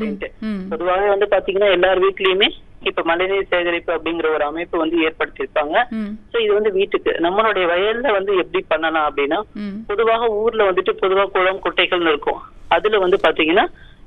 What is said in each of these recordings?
அப்படின்ட்டு ம் பொதுவாக வந்து பாத்தீங்கன்னா எல்லார் வீட்லயுமே இப்ப மழைநீர் சேகரிப்பு அப்படிங்கிற ஒரு அமைப்பு வந்து ஏற்படுத்தியிருப்பாங்க ம் சோ இது வந்து வீட்டுக்கு நம்மளுடைய வயல்ல வந்து எப்படி பண்ணலாம் அப்படின்னா ம் பொதுவாக ஊர்ல வந்துட்டு பொதுவா குளம் குட்டைகள்னு இருக்கும் அதுல வந்து பாத்தீங்கன்னா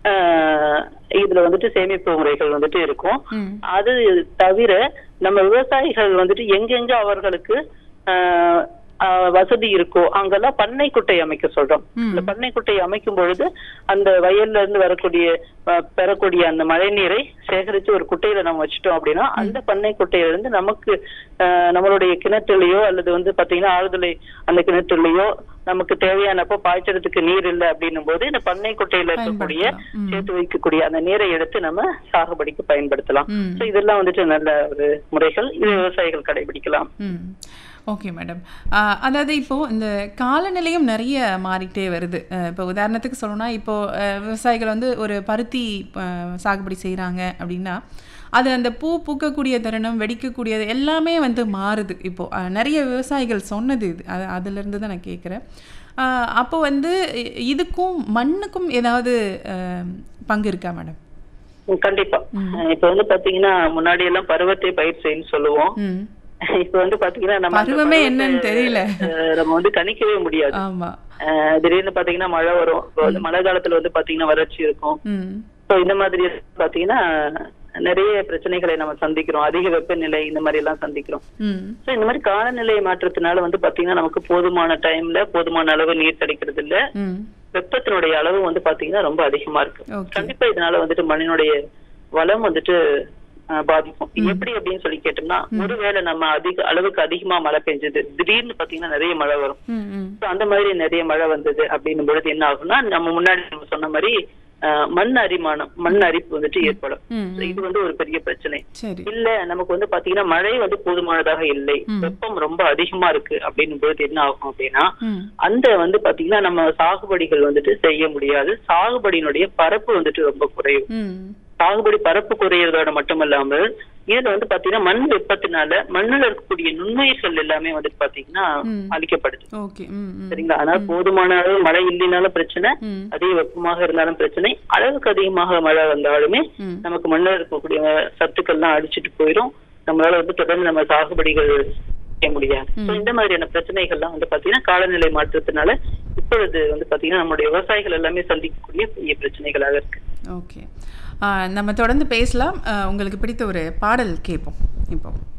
ஆஹ் இதுல வந்துட்டு சேமிப்பு முறைகள் வந்துட்டு இருக்கும் ம் அது தவிர நம்ம விவசாயிகள் வந்துட்டு எங்கெங்க அவர்களுக்கு ஆஹ் ஆஹ் வசதி இருக்கோ அங்கெல்லாம் பண்ணை குட்டை அமைக்க சொல்றோம் ம். இந்த பண்ணை குட்டை அமைக்கும் பொழுது அந்த வயல்ல இருந்து வரக்கூடிய ஆஹ் பெறக்கூடிய அந்த மழை நீரை சேகரிச்சு ஒரு குட்டையில நம்ம வச்சுட்டோம் அப்படின்னா அந்த பண்ணை குட்டையில இருந்து நமக்கு ஆஹ் நம்மளுடைய கிணற்றுலயோ அல்லது வந்து பாத்தீங்கன்னா ஆழ்துளை அந்த கிணற்றுலயோ நமக்கு தேவையானப்போ பாய்ச்சறதுக்கு நீர் இல்லை அப்படின்னும் போது இந்த பண்ணை குட்டையில இருக்கக்கூடிய பயன்படுத்தலாம். ம். சேர்த்து வைக்கக்கூடிய அந்த நீரை எடுத்து நம்ம சாகுபடிக்கு பயன்படுத்தலாம் ம். சோ இதெல்லாம் வந்துட்டு நல்ல ஒரு முறைகள் இது விவசாயிகள் கடைபிடிக்கலாம் ம் ஓகே மேடம் அதாவது இப்போ இந்த காலநிலையும் நிறைய மாறிட்டே வருது அஹ் இப்போ உதாரணத்துக்கு சொல்லணும்னா இப்போ அஹ், விவசாயிகள் வந்து ஒரு பருத்தி அஹ், சாகுபடி செய்கிறாங்க அப்படின்னா அது அந்த பூ பூக்கக்கூடிய தருணம் வெடிக்கக்கூடியது எல்லாமே வந்து மாறுது இப்போ அஹ், நிறைய விவசாயிகள் சொன்னது இது அது அதிலிருந்து தான் நான் கேட்குறேன் அப்போ வந்து இ- இதுக்கும் மண்ணுக்கும் ஏதாவது அஹ், பங்கு இருக்கா மேடம் ம், கண்டிப்பா அஹ் இப்ப வந்து பாத்தீங்கன்னா முன்னாடி எல்லாம் பருவத்தை பயிர் செய்யன்னு சொல்லுவோம் ம் இப்ப வந்து பாத்தீங்கன்னா நம்ம அந்த பருவமே பருவத்தை, என்னன்னு தெரியல. அஹ், நம்ம வந்து கணிக்கவே முடியாது ஆமாம் அஹ், திடீர்னு பாத்தீங்கன்னா மழை வரும் இப்போ வந்து மழை காலத்துல வந்து பாத்தீங்கன்னா வறட்சி இருக்கும் ம் சோ இந்த மாதிரி பாத்தீங்கன்னா நிறைய பிரச்சனைகளை நம்ம சந்திக்கிறோம் அதிக வெப்பநிலை இந்த மாதிரி எல்லாம் சந்திக்கிறோம் ம் சோ இந்த மாதிரி காலநிலை மாற்றத்தினால வந்து பாத்தீங்கன்னா நமக்கு போதுமான டைம்ல போதுமான அளவு நீர் கிடைக்கிறது இல்ல ம் வெப்பத்தினுடைய அளவு வந்து பாத்தீங்கன்னா ரொம்ப அதிகமா இருக்கு ஓகே கண்டிப்பா இதனால வந்துட்டு மண்ணினுடைய வளம் வந்துட்டு அஹ், பாதிக்கும் எப்படி அப்படின்னு சொல்லி கேட்டோம்னா ஒருவேளை நம்ம அதிக அளவுக்கு அதிகமா மழை பெஞ்சது திடீர்னு பாத்தீங்கன்னா நிறைய மழை வரும் ம் ம் So, அந்த மாதிரி நிறைய மழை வந்தது அப்படின்னும் பொழுது என்ன ஆகும்னா நம்ம முன்னாடி நம்ம சொன்ன மாதிரி அஹ், மண் அரிமானம் மண் அரிப்பு வந்துட்டு ஏற்படும் ம் So, இது வந்து ஒரு பெரிய பிரச்சனை சரி இல்ல நமக்கு வந்து பாத்தீங்கன்னா மழை வந்து போதுமானதாக இல்லை வெப்பம் ரொம்ப அதிகமா இருக்கு அப்படின்னும் பொழுது என்ன ஆகும் அப்படின்னா ம் அந்த வந்து பாத்தீங்கன்னா நம்ம சாகுபடிகள் வந்துட்டு செய்ய முடியாது சாகுபடியினுடைய பரப்பு வந்துட்டு ரொம்ப குறையும் ம் சாகுபடி பரப்பு குறையறதோட மட்டுமல்லாமல் இதுல வந்து பாத்தீங்கன்னா மண் வெப்பத்தினால மண்ணுல இருக்கக்கூடிய நுண்ணுயிர்கள் எல்லாமே வந்துட்டு பாத்தீங்கன்னா ம். அழிக்கப்படுது ஓகே ம் ம் சரிங்களா அதனால போதுமான அளவு மழை இல்லைனாலும் பிரச்சனை ம் அதிக வெப்பமாக இருந்தாலும் பிரச்சனை அளவுக்கு அதிகமாக மழை வந்தாலுமே ம் நமக்கு மண்ணில் இருக்கக்கூடிய சத்துக்கள்லாம் அடிச்சிட்டு போயிடும் நம்மளால வந்து தொடர்ந்து நம்ம சாகுபடிகள் செய்ய முடியாது So, இந்த மாதிரியான பிரச்சனைகள்லாம் வந்து பாத்தீங்கன்னா காலநிலை மாற்றத்தினால இப்பொழுது வந்து பாத்தீங்கன்னா நம்மளுடைய விவசாயிகள் எல்லாமே சந்திக்கக்கூடிய பெரிய பிரச்சனைகளாக இருக்கு ஓகே நம்ம தொடர்ந்து பேசலாம் ஆ, உங்களுக்கு பிடித்த ஒரு பாடல் கேட்போம் இப்போ